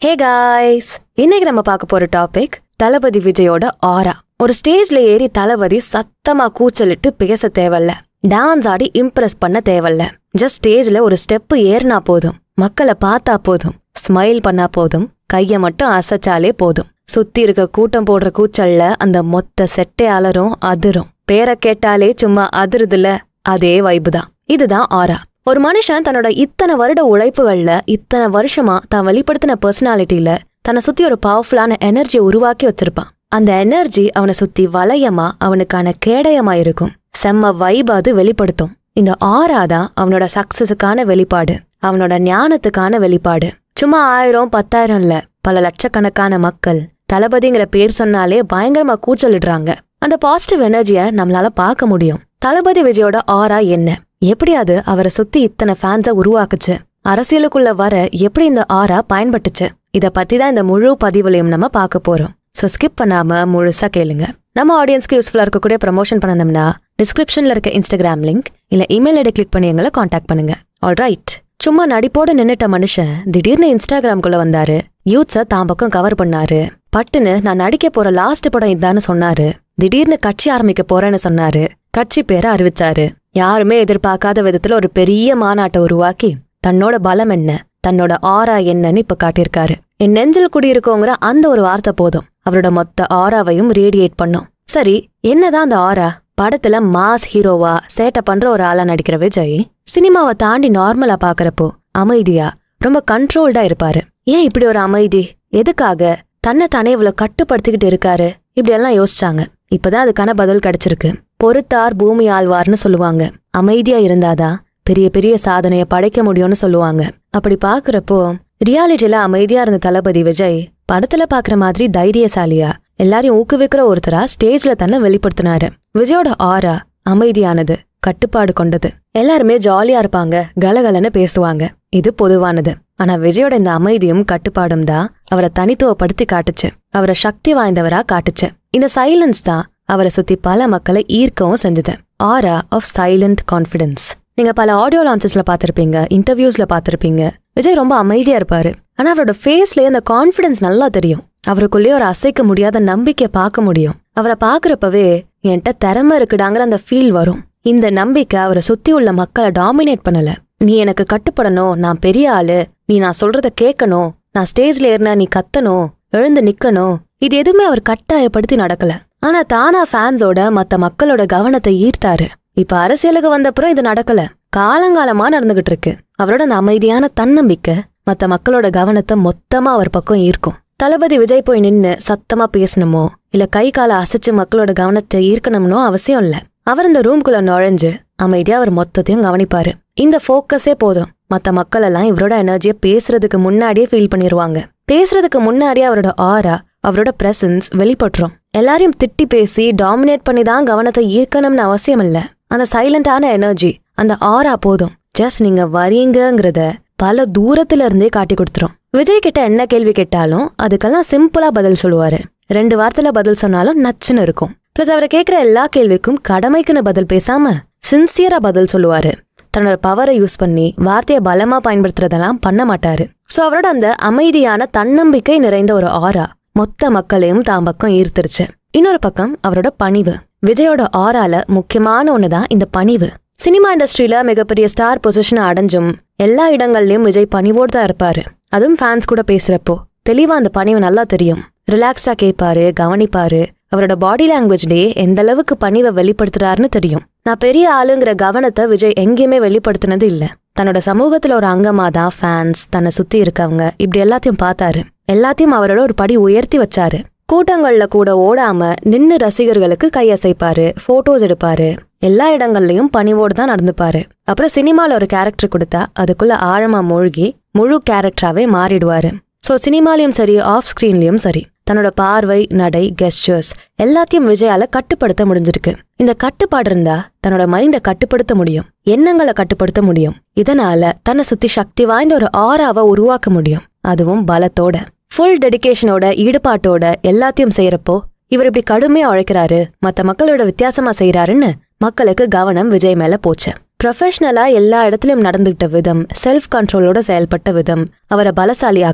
hey guys இன்னைக்கு நம்ம பார்க்க போற டாபிக் தளபதி விஜயோட ஆரா ஒரு ஸ்டேஜ்ல ஏறி தளபதி சத்தமா கூச்சலிட்டு பேச தேவையில்ல டான்ஸ் ஆடி இம்ப்ரெஸ் பண்ண தேவையில்ல ஜஸ்ட் ஸ்டேஜ்ல ஒரு ஸ்டெப் ஏறினா போதும் மக்களை பார்த்தா போதும் ஸ்மைல் பண்ணா போதும் கைய மட்டும் அசைச்சாலே போதும் சுத்தி இருக்க கூட்டம் போடுற கூச்சல்ல அந்த மொத்த செட்டே அலரும் அதிரும் பேரை கேட்டாலே சும்மா அதிருதுல அதே வைபு தான் இதுதான் ஆரா ஒரு மனுஷன் தன்னோட இத்தனை வருட உழைப்புகள்ல இத்தனை வருஷமா தான் வெளிப்படுத்தின பர்சனாலிட்டியில தன்னை சுத்தி ஒரு பவர்ஃபுல்லான எனர்ஜியை உருவாக்கி வச்சிருப்பான் அந்த எனர்ஜி அவனை சுத்தி வளையமா அவனுக்கான கேடயமா இருக்கும் செம்ம வைப் அது வெளிப்படுத்தும் இந்த ஆரா தான் அவனோட சக்சஸுக்கான வெளிப்பாடு அவனோட ஞானத்துக்கான வெளிப்பாடு சும்மா ஆயிரம் பத்தாயிரம் இல்ல பல லட்சக்கணக்கான மக்கள் தளபதிங்கிற பேர் சொன்னாலே பயங்கரமா கூச்சலிடுறாங்க அந்த பாசிட்டிவ் எனர்ஜிய நம்மளால பார்க்க முடியும் தளபதி விஜயோட ஆரா என்ன எப்படி அது அவரை சுத்தி இத்தனை ஃபேன்ஸ உருவாக்குச்சு அரசியலுக்குள்ள வர எப்படி இந்த ஆரா பயன்பட்டுச்சு இத பத்தி தான் இந்த முழு பதிவுலையும் நம்ம பார்க்க போறோம் சோ ஸ்கிப் பண்ணாம முழுசா கேளுங்க நம்ம ஆடியன்ஸ்க்கு யூஸ்ஃபுல்லா இருக்கக்கூடிய ப்ரமோஷன் பண்ணணும்னா டிஸ்கிரிப்ஷன்ல இருக்க இன்ஸ்டாகிராம் லிங்க் இல்ல இமெயில் ஐடி கிளிக் பண்ணி எங்களை காண்டாக்ட் பண்ணுங்க ஆல்ரைட் சும்மா நடிப்போட நின்னுட்ட மனுஷன் திடீர்னு இன்ஸ்டாகிராம்குள்ள வந்தாரு யூத்ஸ தான் பக்கம் கவர் பண்ணாரு பட்டுன்னு நான் நடிக்க போற லாஸ்ட் படம் இதான்னு சொன்னாரு திடீர்னு கட்சி ஆரம்பிக்க போறேன்னு சொன்னாரு கட்சி பேரை அறிவிச்சாரு யாருமே எதிர்பார்க்காத விதத்துல ஒரு பெரிய மாநாட்டை உருவாக்கி தன்னோட பலம் என்ன தன்னோட ஆரா என்னன்னு இப்ப காட்டியிருக்காரு என் நெஞ்சில் குடியிருக்கோங்கிற அந்த ஒரு வார்த்தை போதும் அவரோட மொத்த ஆராவையும் ரேடியேட் பண்ணும் சரி என்னதான் அந்த ஆரா படத்துல மாஸ் ஹீரோவா சேட்டை பண்ற ஒரு ஆளா நடிக்கிற விஜய் சினிமாவை தாண்டி நார்மலா பாக்குறப்போ அமைதியா ரொம்ப கண்ட்ரோல்டா இருப்பாரு ஏன் இப்படி ஒரு அமைதி எதுக்காக தன்னை தானே இவ்வளவு கட்டுப்படுத்திக்கிட்டு இருக்காரு இப்படி எல்லாம் யோசிச்சாங்க இப்பதான் அதுக்கான பதில் கிடைச்சிருக்கு பொறுத்தார் பூமி ஆழ்வார்னு சொல்லுவாங்க அமைதியா இருந்தாதான் பெரிய பெரிய சாதனைய படைக்க முடியும்னு சொல்லுவாங்க அப்படி பாக்குறப்போ ரியாலிட்டில அமைதியா இருந்த தளபதி விஜய் படத்துல பாக்குற மாதிரி தைரியசாலியா எல்லாரையும் ஊக்குவிக்கிற ஒருத்தரா ஸ்டேஜ்ல தன்னை வெளிப்படுத்தினாரு விஜயோட ஆரா அமைதியானது கட்டுப்பாடு கொண்டது எல்லாருமே ஜாலியா இருப்பாங்க கலகலன்னு பேசுவாங்க இது பொதுவானது ஆனா விஜயோட இந்த அமைதியும் கட்டுப்பாடும் தான் அவரை தனித்துவப்படுத்தி காட்டுச்சு அவரை சக்தி வாய்ந்தவரா காட்டுச்சு இந்த சைலன்ஸ் தான் அவரை சுத்தி பல மக்களை ஈர்க்கவும் செஞ்சது ஆரா ஆஃப் சைலண்ட் கான்ஃபிடன்ஸ் நீங்க பல ஆடியோ லான்ச்சஸ்ல பாத்திருப்பீங்க இன்டர்வியூஸ்ல பாத்திருப்பீங்க விஜய் ரொம்ப அமைதியா இருப்பாரு ஆனா அவரோட ஃபேஸ்லயே அந்த கான்ஃபிடன்ஸ் நல்லா தெரியும் அவருக்குள்ளேயே ஒரு அசைக்க முடியாத நம்பிக்கை பார்க்க முடியும் அவரை பாக்குறப்பவே என்கிட்ட திறமை இருக்குடாங்கிற அந்த ஃபீல் வரும் இந்த நம்பிக்கை அவரை சுத்தி உள்ள மக்களை டாமினேட் பண்ணல நீ எனக்கு கட்டுப்படணும் நான் பெரிய ஆளு நீ நான் சொல்றத கேட்கணும் நான் ஸ்டேஜ்ல ஏறினா நீ கத்தணும் எழுந்து நிக்கணும் இது எதுவுமே அவர் கட்டாயப்படுத்தி நடக்கல ஆனா தானா ஃபேன்ஸோட மத்த மக்களோட கவனத்தை ஈர்த்தாரு இப்ப அரசியலுக்கு வந்தப்புறம் இது நடக்கல காலங்காலமா நடந்துகிட்டு இருக்கு அவரோட அந்த அமைதியான தன்னம்பிக்கை மத்த மக்களோட கவனத்தை மொத்தமா அவர் பக்கம் ஈர்க்கும் தளபதி விஜய் போய் நின்னு சத்தமா பேசணுமோ இல்ல கை காலை அசைச்சு மக்களோட கவனத்தை ஈர்க்கணும்னோ அவசியம் இல்ல அவர் இந்த ரூம்குள்ள நுழைஞ்சு அமைதியா அவர் மொத்தத்தையும் கவனிப்பாரு இந்த ஃபோக்கஸே போதும் மத்த மக்கள் எல்லாம் இவரோட எனர்ஜியை பேசுறதுக்கு முன்னாடியே ஃபீல் பண்ணிருவாங்க பேசுறதுக்கு முன்னாடியே அவரோட ஆரா அவரோட பிரசன்ஸ் வெளிப்பட்டுரும் எல்லாரையும் திட்டி பேசி டாமினேட் பண்ணி தான் கவனத்தை ஈர்க்கணும்னு அவசியம் இல்ல அந்த சைலண்டான எனர்ஜி அந்த ஆரா போதும் ஜஸ்ட் நீங்க வரீங்கங்கிறத பல தூரத்துல இருந்தே காட்டி கொடுத்துரும் விஜய் கிட்ட என்ன கேள்வி கேட்டாலும் அதுக்கெல்லாம் சிம்பிளா பதில் சொல்லுவாரு ரெண்டு வார்த்தையில பதில் சொன்னாலும் நச்சுன்னு இருக்கும் பிளஸ் அவரை கேட்கிற எல்லா கேள்விக்கும் கடமைக்குன்னு பதில் பேசாம சின்சியரா பதில் சொல்லுவாரு தன்னோட பவரை யூஸ் பண்ணி வார்த்தையை பலமா பயன்படுத்துறதெல்லாம் பண்ண மாட்டாரு சோ அவரோட அந்த அமைதியான தன்னம்பிக்கை நிறைந்த ஒரு ஆரா மொத்த மக்களையும் தான் பக்கம் ஈர்த்துருச்சு இன்னொரு பக்கம் அவரோட பணிவு விஜயோட ஆறால முக்கியமான ஒண்ணுதான் இந்த பணிவு சினிமா இண்டஸ்ட்ரியில மிகப்பெரிய ஸ்டார் பொசிஷனை அடைஞ்சும் எல்லா இடங்கள்லயும் விஜய் பணிவோடு தான் இருப்பாரு அதுவும் ஃபேன்ஸ் கூட பேசுறப்போ தெளிவா அந்த பணிவு நல்லா தெரியும் ரிலாக்ஸ்டா கேட்பாரு கவனிப்பாரு அவரோட பாடி லாங்குவேஜ்லயே எந்த அளவுக்கு பணிவை வெளிப்படுத்துறாருன்னு தெரியும் நான் பெரிய ஆளுங்கிற கவனத்தை விஜய் எங்கேயுமே வெளிப்படுத்தினது இல்ல தன்னோட சமூகத்துல ஒரு அங்கமா தான் ஃபேன்ஸ் தன்னை சுத்தி இருக்கவங்க இப்படி எல்லாத்தையும் பார்த்தாரு எல்லாத்தையும் அவரோட ஒரு படி உயர்த்தி வச்சாரு கூட்டங்கள்ல கூட ஓடாம நின்னு ரசிகர்களுக்கு கையசைப்பாரு போட்டோஸ் எடுப்பாரு எல்லா இடங்கள்லயும் பணிவோடு தான் நடந்துப்பாரு அப்புறம் சினிமால ஒரு கேரக்டர் கொடுத்தா அதுக்குள்ள ஆழமா மூழ்கி முழு கேரக்டராவே மாறிடுவாரு சோ சினிமாலயும் சரி ஆஃப் ஸ்கிரீன்லயும் சரி தன்னோட பார்வை நடை கெஸ்டர்ஸ் எல்லாத்தையும் விஜயால கட்டுப்படுத்த முடிஞ்சிருக்கு இந்த கட்டுப்பாடு இருந்தா தன்னோட மைண்ட கட்டுப்படுத்த முடியும் எண்ணங்களை கட்டுப்படுத்த முடியும் இதனால தன்னை சுத்தி சக்தி வாய்ந்த ஒரு ஆறாவை உருவாக்க முடியும் அதுவும் பலத்தோட ஃபுல் டெடிகேஷனோட ஈடுபாட்டோட எல்லாத்தையும் செய்யறப்போ இவர் இப்படி கடுமையா உழைக்கிறாரு மத்த மக்களோட வித்தியாசமா செய்யறாருன்னு மக்களுக்கு கவனம் விஜய் மேல போச்சு ப்ரொஃபஷனலா எல்லா இடத்துலயும் நடந்துகிட்ட விதம் செல்ஃப் கண்ட்ரோலோட செயல்பட்ட விதம் அவரை பலசாலி ஆக்குச்சு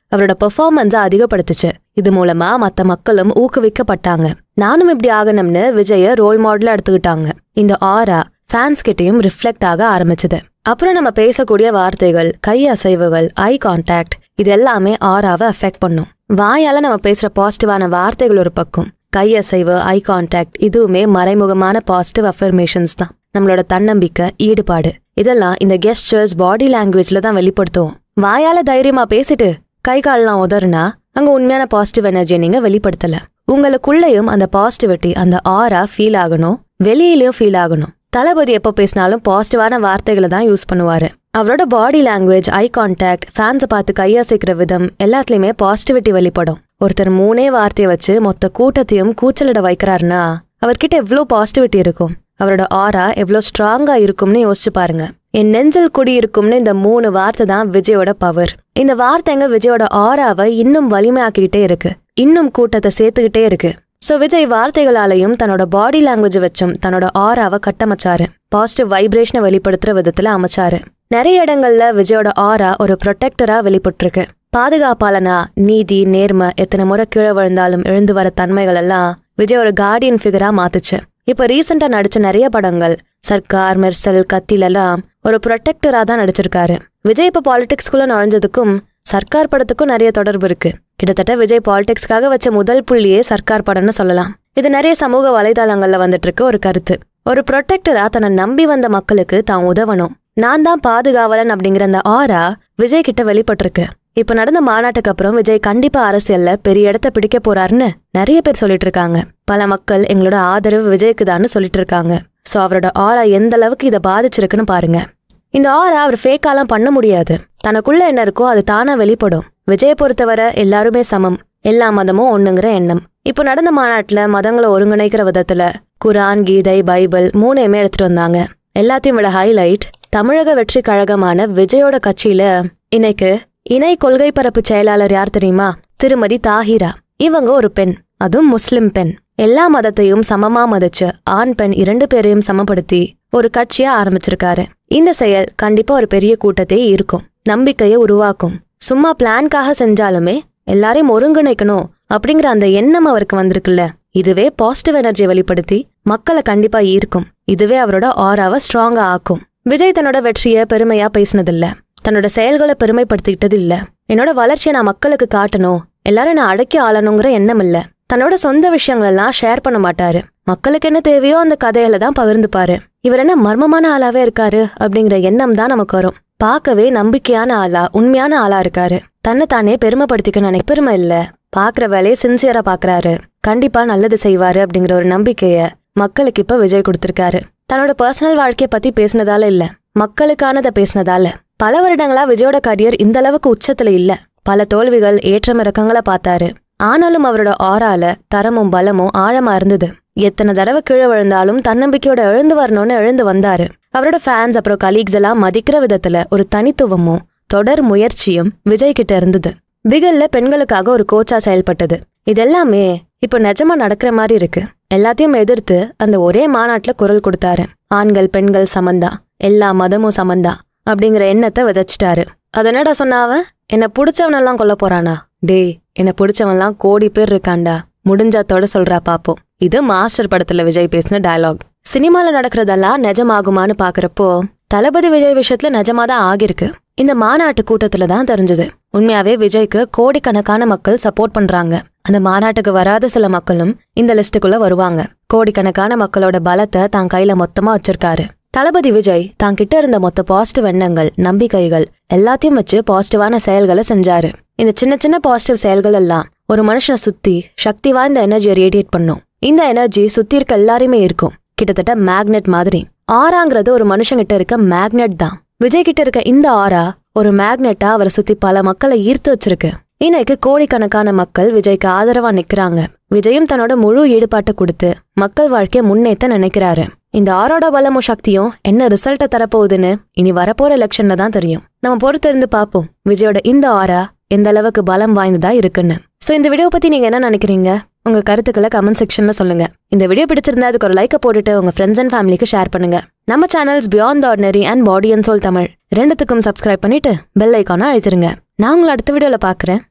அவரோட பெர்ஃபார்மன்ஸை அதிகப்படுத்துச்சு இது மூலமா மத்த மக்களும் ஊக்குவிக்கப்பட்டாங்க நானும் இப்படி ஆகணும்னு விஜய ரோல் மாடலா எடுத்துக்கிட்டாங்க இந்த ஆரா ஃபேன்ஸ் கிட்டயும் ரிஃப்ளெக்ட் ஆக ஆரம்பிச்சது அப்புறம் நம்ம பேசக்கூடிய வார்த்தைகள் கை அசைவுகள் ஐ கான்டாக்ட் இது எல்லாமே ஆராவை அஃபெக்ட் பண்ணும் வாயால நம்ம பேசுற பாசிட்டிவான வார்த்தைகள் ஒரு பக்கம் கை அசைவு ஐ கான்டாக்ட் இதுவுமே மறைமுகமான பாசிட்டிவ் அஃபர்மேஷன்ஸ் தான் நம்மளோட தன்னம்பிக்கை ஈடுபாடு இதெல்லாம் இந்த கெஸ்டர்ஸ் பாடி லாங்குவேஜ்ல தான் வெளிப்படுத்துவோம் வாயால தைரியமா பேசிட்டு கை கால்லாம் உதறுனா அங்க உண்மையான பாசிட்டிவ் எனர்ஜியை நீங்க வெளிப்படுத்தல உங்களுக்குள்ளேயும் அந்த பாசிட்டிவிட்டி அந்த ஆரா ஃபீல் ஆகணும் வெளியிலயும் ஃபீல் ஆகணும் தளபதி எப்போ பேசினாலும் பாசிட்டிவான வார்த்தைகளை தான் யூஸ் பண்ணுவாரு அவரோட பாடி லாங்குவேஜ் ஐ கான்டாக்ட் ஃபேன்ஸை பார்த்து கையசைக்கிற விதம் எல்லாத்துலயுமே பாசிட்டிவிட்டி வெளிப்படும் ஒருத்தர் மூணே வார்த்தையை வச்சு மொத்த கூட்டத்தையும் கூச்சலிட வைக்கிறாருன்னா அவர்கிட்ட எவ்வளோ பாசிட்டிவிட்டி இருக்கும் அவரோட ஆரா எவ்வளோ ஸ்ட்ராங்கா இருக்கும்னு யோசிச்சு பாருங்க என் நெஞ்சில் குடி இருக்கும்னு இந்த மூணு வார்த்தை தான் விஜயோட பவர் இந்த வார்த்தைங்க விஜயோட ஆராவை இன்னும் வலிமையாக்கிக்கிட்டே இருக்கு இன்னும் கூட்டத்தை சேர்த்துக்கிட்டே இருக்கு சோ விஜய் வார்த்தைகளாலையும் தன்னோட பாடி லாங்குவேஜ் வச்சும் தன்னோட ஆராவை கட்டமைச்சாரு பாசிட்டிவ் வைப்ரேஷனை வெளிப்படுத்துற விதத்துல அமைச்சாரு நிறைய இடங்கள்ல விஜயோட ஆரா ஒரு ப்ரொடெக்டரா வெளிப்பட்டிருக்கு பாதுகாப்பாளனா நீதி நேர்மை எத்தனை முறை கீழே விழுந்தாலும் எழுந்து வர தன்மைகள் எல்லாம் விஜய் ஒரு கார்டியன் ஃபிகரா மாத்துச்சு இப்ப ரீசெண்டா நடிச்ச நிறைய படங்கள் சர்க்கார் மெர்சல் கத்தில எல்லாம் ஒரு ப்ரொடெக்டரா தான் நடிச்சிருக்காரு விஜய் இப்ப பாலிடிக்ஸ்குள்ள நுழைஞ்சதுக்கும் சர்க்கார் படத்துக்கும் நிறைய தொடர்பு இருக்கு கிட்டத்தட்ட விஜய் பாலிடிக்ஸ்க்காக வச்ச முதல் புள்ளியே சர்க்கார் படம்னு சொல்லலாம் இது நிறைய சமூக வலைதளங்கள்ல வந்துட்டு இருக்க ஒரு கருத்து ஒரு ப்ரொடெக்டரா தன்னை நம்பி வந்த மக்களுக்கு தான் உதவணும் நான் தான் பாதுகாவலன் அப்படிங்கிற அந்த ஆரா விஜய் கிட்ட வெளிப்பட்டிருக்கு இப்ப நடந்த மாநாட்டுக்கு அப்புறம் விஜய் கண்டிப்பா அரசியல்ல பெரிய இடத்த பிடிக்க போறாருன்னு நிறைய பேர் சொல்லிட்டு இருக்காங்க பல மக்கள் எங்களோட ஆதரவு விஜய்க்கு தான்னு சொல்லிட்டு இருக்காங்க சோ அவரோட ஆரா எந்த அளவுக்கு இதை பாதிச்சிருக்குன்னு பாருங்க இந்த ஆரா அவர் ஃபேக்காலாம் பண்ண முடியாது தனக்குள்ள என்ன இருக்கோ அது தானா வெளிப்படும் விஜய பொறுத்தவரை எல்லாருமே சமம் எல்லா மதமும் ஒண்ணுங்கிற எண்ணம் இப்போ நடந்த மாநாட்டுல மதங்களை ஒருங்கிணைக்கிற விதத்துல குரான் கீதை பைபிள் மூணையுமே எடுத்துட்டு வந்தாங்க எல்லாத்தையும் விட ஹைலைட் தமிழக வெற்றி கழகமான விஜயோட கட்சியில இன்னைக்கு இணை கொள்கை பரப்பு செயலாளர் யார் தெரியுமா திருமதி தாஹிரா இவங்க ஒரு பெண் அதுவும் முஸ்லிம் பெண் எல்லா மதத்தையும் சமமா மதிச்சு ஆண் பெண் இரண்டு பேரையும் சமப்படுத்தி ஒரு கட்சியா ஆரம்பிச்சிருக்காரு இந்த செயல் கண்டிப்பா ஒரு பெரிய கூட்டத்தை இருக்கும் நம்பிக்கையை உருவாக்கும் சும்மா பிளான்காக செஞ்சாலுமே எல்லாரையும் ஒருங்கிணைக்கணும் அப்படிங்கிற அந்த எண்ணம் அவருக்கு வந்திருக்குல்ல இதுவே பாசிட்டிவ் எனர்ஜியை வெளிப்படுத்தி மக்களை கண்டிப்பா ஈர்க்கும் இதுவே அவரோட ஆராவை ஸ்ட்ராங்கா ஆக்கும் விஜய் தன்னோட வெற்றிய பெருமையா பேசினதில்ல தன்னோட செயல்களை பெருமைப்படுத்திக்கிட்டது இல்ல என்னோட வளர்ச்சியை நான் மக்களுக்கு காட்டணும் எல்லாரும் நான் அடக்கி ஆளணுங்கிற எண்ணம் இல்ல தன்னோட சொந்த விஷயங்களெல்லாம் ஷேர் பண்ண மாட்டாரு மக்களுக்கு என்ன தேவையோ அந்த கதையில தான் பகிர்ந்துப்பாரு இவர் என்ன மர்மமான ஆளாவே இருக்காரு அப்படிங்கிற எண்ணம் தான் நமக்கு வரும் பார்க்கவே நம்பிக்கையான ஆளா உண்மையான ஆளா இருக்காரு தன்னை தானே பெருமைப்படுத்திக்க நினைக்க பெருமை இல்ல பாக்குற வேலையை சின்சியரா பாக்குறாரு கண்டிப்பா நல்லது செய்வாரு அப்படிங்கிற ஒரு நம்பிக்கைய மக்களுக்கு இப்ப விஜய் கொடுத்திருக்காரு தன்னோட பர்சனல் வாழ்க்கைய பத்தி பேசினதால இல்ல மக்களுக்கானதை பேசினதால பல வருடங்களா விஜயோட கரியர் இந்த அளவுக்கு உச்சத்துல இல்ல பல தோல்விகள் ஏற்றம் இறக்கங்களை பார்த்தாரு ஆனாலும் அவரோட ஆறால தரமும் பலமும் ஆழமா இருந்தது எத்தனை தடவை கீழே விழுந்தாலும் தன்னம்பிக்கையோட எழுந்து வரணும்னு எழுந்து வந்தாரு அவரோட ஃபேன்ஸ் அப்புறம் கலீக்ஸ் எல்லாம் மதிக்கிற விதத்துல ஒரு தனித்துவமும் தொடர் முயற்சியும் விஜய் கிட்ட இருந்தது பிகல்ல பெண்களுக்காக ஒரு கோச்சா செயல்பட்டது இதெல்லாமே இப்போ நிஜமா நடக்கிற மாதிரி இருக்கு எல்லாத்தையும் எதிர்த்து அந்த ஒரே மாநாட்டுல குரல் கொடுத்தாரு ஆண்கள் பெண்கள் சமந்தா எல்லா மதமும் சமந்தா அப்படிங்கிற எண்ணத்தை விதைச்சிட்டாரு அது என்னடா சொன்ன அவன் என்ன பிடிச்சவனெல்லாம் கொல்ல போறானா டேய் என்ன பிடிச்சவன்லாம் கோடி பேர் இருக்காண்டா முடிஞ்சாத்தோட சொல்றா பாப்போம் இது மாஸ்டர் படத்துல விஜய் பேசின டயலாக் சினிமால நடக்கிறதெல்லாம் நிஜமாகுமான்னு பாக்குறப்போ தளபதி விஜய் விஷயத்துல நிஜமாதான் ஆகிருக்கு இந்த மாநாட்டு கூட்டத்துல தான் தெரிஞ்சது உண்மையாவே விஜய்க்கு கோடிக்கணக்கான மக்கள் சப்போர்ட் பண்றாங்க அந்த மாநாட்டுக்கு வராத சில மக்களும் இந்த லிஸ்டுக்குள்ள வருவாங்க கோடிக்கணக்கான மக்களோட பலத்தை தான் கையில மொத்தமா வச்சிருக்காரு தளபதி விஜய் தான் கிட்ட இருந்த மொத்த பாசிட்டிவ் எண்ணங்கள் நம்பிக்கைகள் எல்லாத்தையும் வச்சு பாசிட்டிவான செயல்களை செஞ்சாரு இந்த சின்ன சின்ன பாசிட்டிவ் செயல்கள் எல்லாம் ஒரு மனுஷனை சுத்தி சக்தி வாய்ந்த எனர்ஜியை ரேடியேட் பண்ணும் இந்த எனர்ஜி சுத்தி இருக்க எல்லாரையுமே இருக்கும் கிட்டத்தட்ட மேக்னெட் மாதிரி ஆறாங்கிறது ஒரு மனுஷங்கிட்ட இருக்க மேக்னெட் தான் விஜய் கிட்ட இருக்க இந்த ஆரா ஒரு மேக்னெட்டா அவரை சுத்தி பல மக்களை ஈர்த்து வச்சிருக்கு இன்னைக்கு கோடிக்கணக்கான மக்கள் விஜய்க்கு ஆதரவா நிக்கிறாங்க விஜயும் தன்னோட முழு ஈடுபாட்டை கொடுத்து மக்கள் வாழ்க்கைய முன்னேத்த நினைக்கிறாரு இந்த ஆரோட பலமும் சக்தியும் என்ன ரிசல்ட்டை தரப்போகுதுன்னு இனி வரப்போற எலெக்ஷன்ல தான் தெரியும் நம்ம பொறுத்திருந்து பார்ப்போம் விஜயோட இந்த ஆரா எந்த அளவுக்கு பலம் வாய்ந்ததா இருக்குன்னு சோ இந்த வீடியோ பத்தி நீங்க என்ன நினைக்கிறீங்க உங்க கருத்துக்களை கமெண்ட் செக்ஷன்ல சொல்லுங்க இந்த வீடியோ பிடிச்சிருந்தா அதுக்கு ஒரு லைக்கை போட்டுட்டு உங்க ஃப்ரெண்ட்ஸ் அண்ட் ஃபேமிலிக்கு ஷேர் பண்ணுங்க நம்ம channels beyond ordinary and body and soul Tamil ரெண்டுத்துக்கும் சப்ஸ்கிரைப் பண்ணிட்டு பெல் ஐக்கான அழுத்திருங்க நான் உங்களை அடுத்த வீடியோல பாக்குறேன்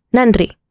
நன்றி